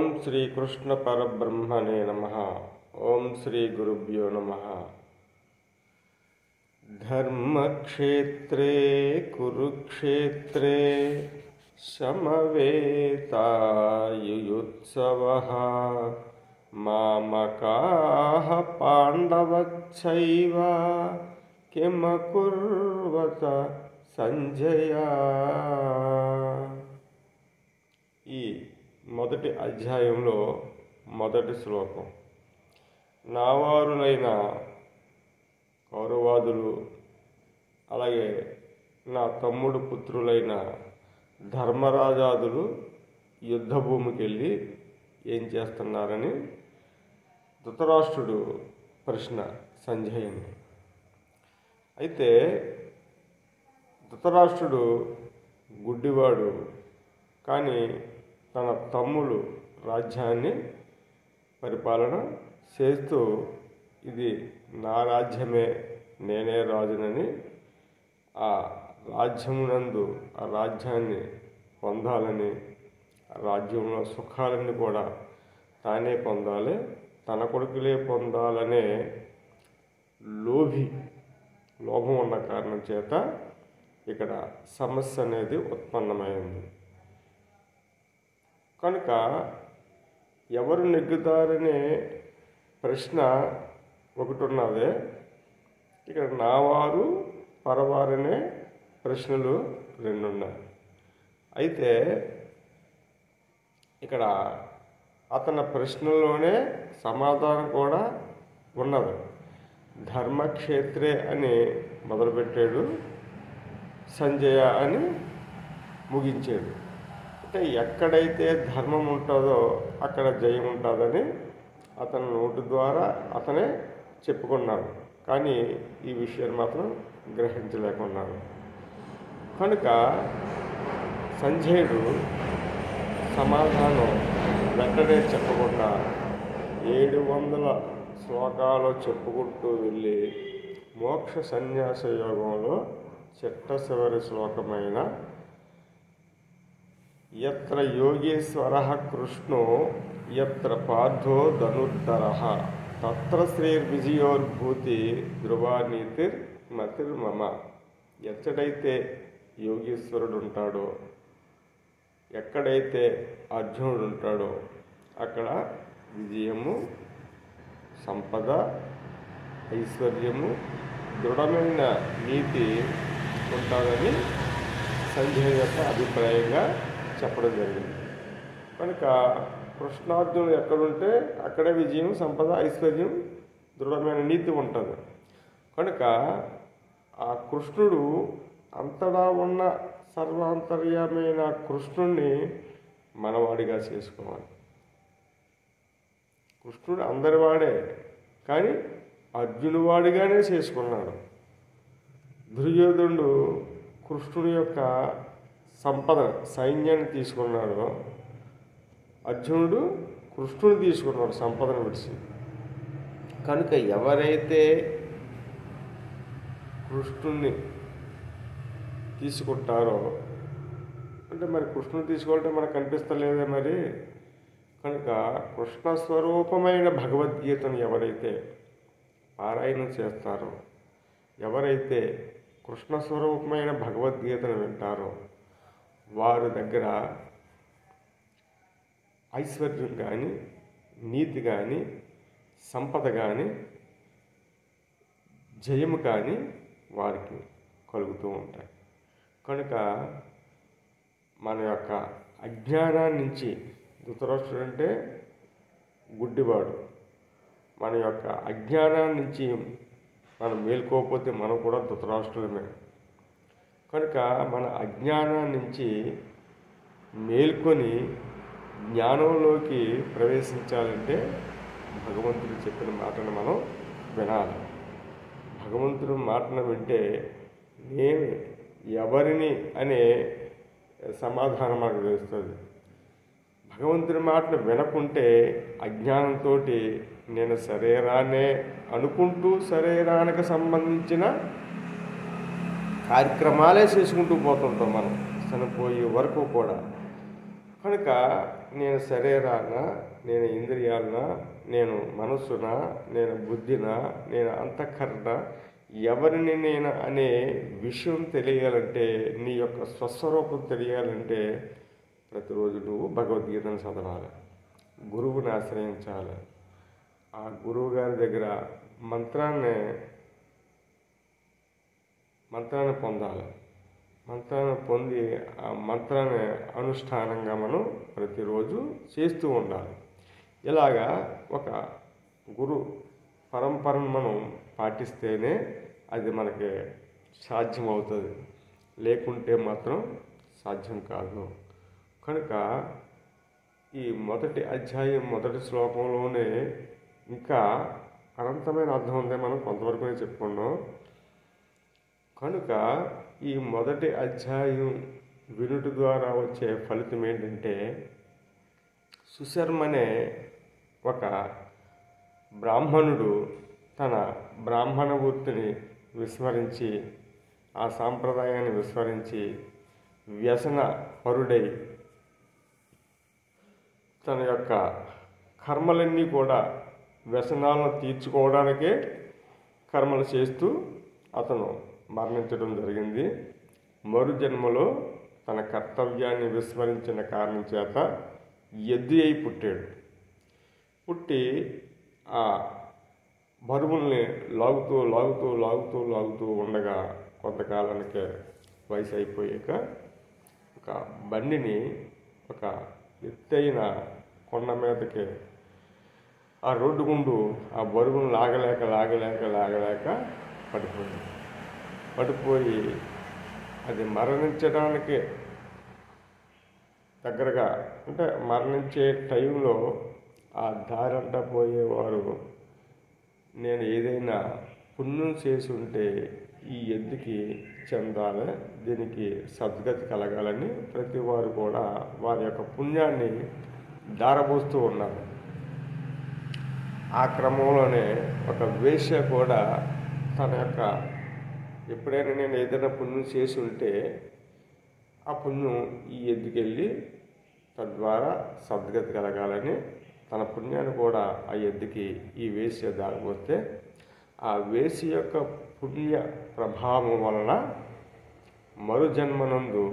ఓం శ్రీకృష్ణ పరబ్రహ్మణే నమ ఓం శ్రీ గురుభ్యో నమ ధర్మక్షేత్రే కురుక్షేత్రే సమవేతాయుయుత్సవ మామకాః పాండవచ్చైవ కిమకుర్వత సంజయ ఈ మొదటి అధ్యాయంలో మొదటి శ్లోకం నావారులైన కౌరవాదులు అలాగే నా తమ్ముడు పుత్రులైన ధర్మరాజాదులు యుద్ధభూమికి వెళ్ళి ఏం చేస్తున్నారని ధృతరాష్ట్రుడు ప్రశ్న సంజయుని అయితే ధృతరాష్ట్రుడు గుడ్డివాడు కానీ తన తమ్ముడు రాజ్యాన్ని పరిపాలన చేస్తూ ఇది నా రాజ్యమే నేనే రాజునని ఆ రాజ్యమునందు ఆ రాజ్యాన్ని పొందాలని ఆ రాజ్యంలో సుఖాలన్నీ కూడా తానే పొందాలి తన కొడుకులే పొందాలనే లోభి లోభం ఉన్న కారణం చేత ఇక్కడ సమస్య అనేది ఉత్పన్నమైంది కనుక ఎవరు నెగ్గుతారనే ప్రశ్న ఒకటి ఉన్నదే ఇక్కడ నావారు పరవారనే ప్రశ్నలు రెండు ఉన్నాయి అయితే ఇక్కడ అతని ప్రశ్నలోనే సమాధానం కూడా ఉన్నది ధర్మక్షేత్రే అని మొదలుపెట్టాడు సంజయ అని ముగించాడు అంటే ఎక్కడైతే ధర్మం ఉంటుందో అక్కడ జయం ఉంటుందని అతని నోటి ద్వారా అతనే చెప్పుకున్నాడు కానీ ఈ విషయాన్ని మాత్రం గ్రహించలేకున్నాడు కనుక సంజయుడు సమాధానం వెంటనే చెప్పకుండా ఏడు వందల శ్లోకాలు చెప్పుకుంటూ వెళ్ళి మోక్ష సన్యాస యోగంలో చిట్ట చివరి శ్లోకమైన ఎత్ర యోగేశ్వర కృష్ణో ఎత్ర పార్థో ధనుర్ధర తత్ర శ్రీర్విజయోర్భూతి ధ్రువానీతిర్ మతిర్మమ ఎచ్చడైతే యోగేశ్వరుడు ఉంటాడో ఎక్కడైతే అర్జునుడు ఉంటాడో అక్కడ విజయము సంపద ఐశ్వర్యము దృఢమైన నీతి ఉంటుందని సంజయ్ యొక్క అభిప్రాయంగా చెప్పడం జరిగింది కనుక కృష్ణార్జునుడు ఎక్కడుంటే అక్కడే విజయం సంపద ఐశ్వర్యం దృఢమైన నీతి ఉంటుంది కనుక ఆ కృష్ణుడు అంతటా ఉన్న సర్వాంతర్యమైన కృష్ణుణ్ణి మనవాడిగా చేసుకోవాలి కృష్ణుడు అందరివాడే కానీ అర్జునుడు వాడిగానే చేసుకున్నాడు దుర్యోధనుడు కృష్ణుడి యొక్క సంపద సైన్యాన్ని తీసుకున్నాడు అర్జునుడు కృష్ణుని తీసుకున్నాడు సంపదను విడిచి కనుక ఎవరైతే కృష్ణుణ్ణి తీసుకుంటారో అంటే మరి కృష్ణుని తీసుకోవాలంటే మనకు కనిపిస్తలేదే మరి కనుక కృష్ణ స్వరూపమైన భగవద్గీతను ఎవరైతే పారాయణం చేస్తారో ఎవరైతే కృష్ణ స్వరూపమైన భగవద్గీతను వింటారో వారి దగ్గర ఐశ్వర్యం కానీ నీతి కానీ సంపద కానీ జయము కానీ వారికి కలుగుతూ ఉంటాయి కనుక మన యొక్క అజ్ఞానాన్ని నుంచి ధృతరాష్ట్రుడు అంటే గుడ్డివాడు మన యొక్క అజ్ఞానాన్ని నుంచి మనం మేల్కోకపోతే మనం కూడా ధృతరాష్ట్రులమే కనుక మన అజ్ఞానాన్ని నుంచి మేల్కొని జ్ఞానంలోకి ప్రవేశించాలంటే భగవంతుడు చెప్పిన మాటను మనం వినాలి భగవంతుడు మాటను వింటే నేను ఎవరిని అనే సమాధానం మనకు తెలుస్తుంది భగవంతుని మాటను వినకుంటే అజ్ఞానంతో నేను శరీరాన్నే అనుకుంటూ శరీరానికి సంబంధించిన కార్యక్రమాలే చేసుకుంటూ పోతుంటాం మనం చనిపోయే వరకు కూడా కనుక నేను శరీరాన నేను ఇంద్రియాలన నేను మనస్సున నేను బుద్ధిన నేను అంతఃకరణ ఎవరిని నేను అనే విషయం తెలియాలంటే నీ యొక్క స్వస్వరూపం తెలియాలంటే ప్రతిరోజు నువ్వు భగవద్గీతను చదవాలి గురువుని ఆశ్రయించాలి ఆ గురువు గారి దగ్గర మంత్రాన్ని మంత్రాన్ని పొందాలి మంత్రాన్ని పొంది ఆ మంత్రాన్ని అనుష్ఠానంగా మనం ప్రతిరోజు చేస్తూ ఉండాలి ఇలాగా ఒక గురు పరంపరను మనం పాటిస్తేనే అది మనకి సాధ్యం అవుతుంది లేకుంటే మాత్రం సాధ్యం కాదు కనుక ఈ మొదటి అధ్యాయం మొదటి శ్లోకంలోనే ఇంకా అనంతమైన అర్థం ఉందే మనం కొంతవరకు చెప్పుకున్నాం కనుక ఈ మొదటి అధ్యాయం వినుటి ద్వారా వచ్చే ఫలితం ఏంటంటే సుశర్మనే ఒక బ్రాహ్మణుడు తన బ్రాహ్మణ వృత్తిని విస్మరించి ఆ సాంప్రదాయాన్ని విస్మరించి వ్యసన పరుడై తన యొక్క కర్మలన్నీ కూడా వ్యసనాలను తీర్చుకోవడానికే కర్మలు చేస్తూ అతను మరణించడం జరిగింది మరు జన్మలో తన కర్తవ్యాన్ని విస్మరించిన కారణం చేత ఎద్దు అయి పుట్టాడు పుట్టి ఆ బరువుల్ని లాగుతూ లాగుతూ లాగుతూ లాగుతూ ఉండగా కొంతకాలానికి వయసు అయిపోయాక ఒక బండిని ఒక ఎత్తైన కొండ మీదకి ఆ రోడ్డు గుండు ఆ బరువును లాగలేక లాగలేక లాగలేక పడిపోయింది పడిపోయి అది మరణించడానికి దగ్గరగా అంటే మరణించే టైంలో ఆ దారంట పోయేవారు నేను ఏదైనా పుణ్యం చేసి ఉంటే ఈ ఎద్దుకి చెందాలి దీనికి సద్గతి కలగాలని ప్రతి వారు కూడా వారి యొక్క పుణ్యాన్ని దారపోస్తూ ఉన్నారు ఆ క్రమంలోనే ఒక వేశ్య కూడా తన యొక్క ఎప్పుడైనా నేను ఏదైనా పుణ్యం చేసి ఉంటే ఆ పుణ్యం ఈ ఎద్దుకెళ్ళి తద్వారా సద్గతి కలగాలని తన పుణ్యాన్ని కూడా ఆ ఎద్దుకి ఈ వేసి దారిపోతే ఆ వేసి యొక్క పుణ్య ప్రభావం వలన మరు జన్మనందు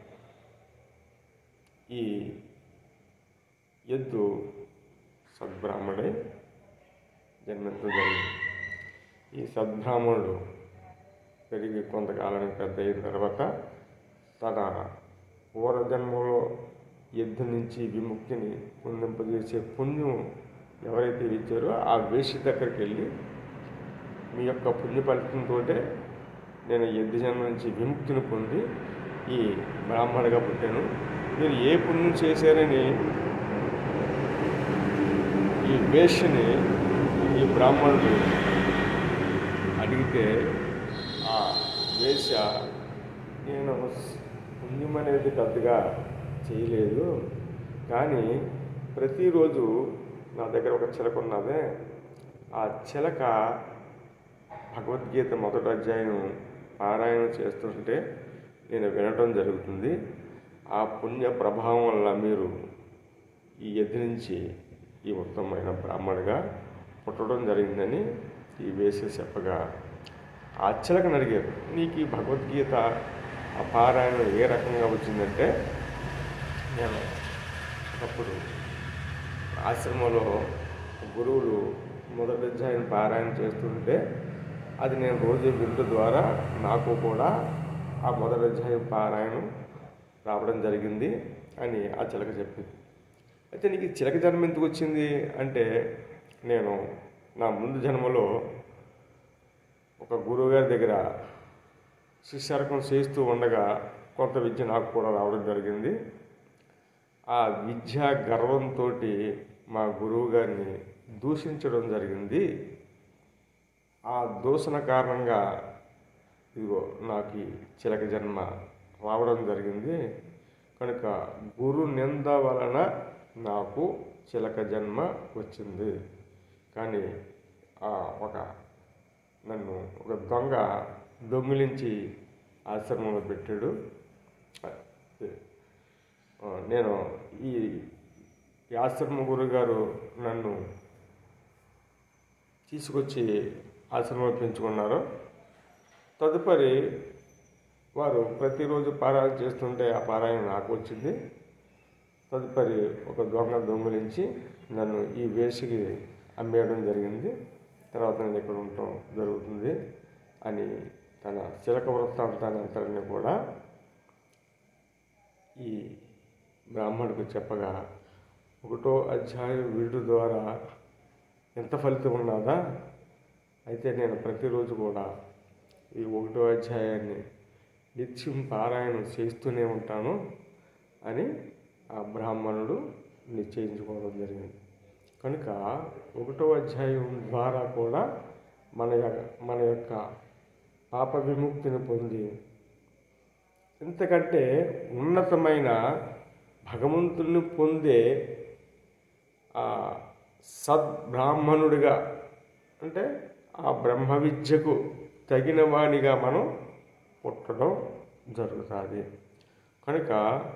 ఈ ఎద్దు సద్బ్రాహ్మణుడై జన్మించడం జరిగింది ఈ సద్బ్రాహ్మణుడు పెరిగి కొంతకాలానికి పెద్ద అయిన తర్వాత తన పూర్వజన్మలో ఎద్దు నుంచి విముక్తిని పొందింపజేసే పుణ్యం ఎవరైతే ఇచ్చారో ఆ వేషి దగ్గరికి వెళ్ళి మీ యొక్క పుణ్య ఫలితంతో నేను ఎద్దు జన్మ నుంచి విముక్తిని పొంది ఈ బ్రాహ్మణుడిగా పుట్టాను మీరు ఏ పుణ్యం చేశారని ఈ వేష్యని ఈ బ్రాహ్మణుడు అడిగితే ఆ వేష నేను పుణ్యం అనేది పెద్దగా చేయలేదు కానీ ప్రతిరోజు నా దగ్గర ఒక చిలక ఉన్నదే ఆ చిలక భగవద్గీత మొదటి అధ్యాయం పారాయణం చేస్తుంటే నేను వినటం జరుగుతుంది ఆ పుణ్య ప్రభావం వల్ల మీరు ఈ ఎద్దు నుంచి ఈ ఉత్తమమైన బ్రాహ్మణుగా పుట్టడం జరిగిందని ఈ వేసి చెప్పగా ఆ చిలకని అడిగారు నీకు ఈ భగవద్గీత ఆ పారాయణం ఏ రకంగా వచ్చిందంటే నేను ఒకప్పుడు ఆశ్రమంలో గురువులు మొదటి అధ్యాయం పారాయణ చేస్తుంటే అది నేను రోజు వింటు ద్వారా నాకు కూడా ఆ మొదటి అధ్యాయం పారాయణం రావడం జరిగింది అని ఆ చిలక చెప్పింది అయితే నీకు ఈ చిలక జన్మ ఎందుకు వచ్చింది అంటే నేను నా ముందు జన్మలో ఒక గురువుగారి దగ్గర శిష్యార్కం చేస్తూ ఉండగా కొంత విద్య నాకు కూడా రావడం జరిగింది ఆ విద్యా గర్వంతో మా గురువు గారిని దూషించడం జరిగింది ఆ దూషణ కారణంగా ఇదిగో నాకు ఈ చిలక జన్మ రావడం జరిగింది కనుక గురు నింద వలన నాకు చిలక జన్మ వచ్చింది కానీ ఆ ఒక నన్ను ఒక దొంగ దొంగిలించి ఆశ్రమంలో పెట్టాడు ఆ, నేను ఈ ఈ ఆశ్రమ గురుగారు నన్ను తీసుకొచ్చి ఆశ్రమం పెంచుకున్నారు తదుపరి వారు ప్రతిరోజు పారాయణ చేస్తుంటే ఆ పారాయణ నాకు వచ్చింది తదుపరి ఒక దొంగ దొంగిలించి నన్ను ఈ వేసికి అమ్మేయడం జరిగింది తర్వాత నేను ఇక్కడ ఉండటం జరుగుతుంది అని తన చిలక వృత్తాంతాన్ని అంతటిని కూడా ఈ బ్రాహ్మణుడికి చెప్పగా ఒకటో అధ్యాయం వీడి ద్వారా ఎంత ఫలితం ఉన్నదా అయితే నేను ప్రతిరోజు కూడా ఈ ఒకటో అధ్యాయాన్ని నిత్యం పారాయణం చేస్తూనే ఉంటాను అని ఆ బ్రాహ్మణుడు నిశ్చయించుకోవడం జరిగింది కనుక ఒకటో అధ్యాయం ద్వారా కూడా మన యొక్క మన యొక్క పాప విముక్తిని పొంది ఇంతకంటే ఉన్నతమైన భగవంతుని పొందే ఆ సద్బ్రాహ్మణుడిగా అంటే ఆ బ్రహ్మ విద్యకు తగిన వాడిగా మనం పుట్టడం జరుగుతుంది కనుక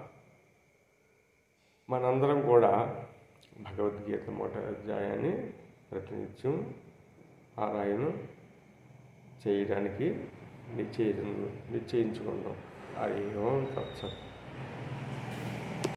మనందరం కూడా భగవద్గీత మొదటి అధ్యాయాన్ని ప్రతినిత్యం పారాయణం చేయడానికి నిశ్చయి నిశ్చయించుకున్నాం హరి ఓం తత్సత్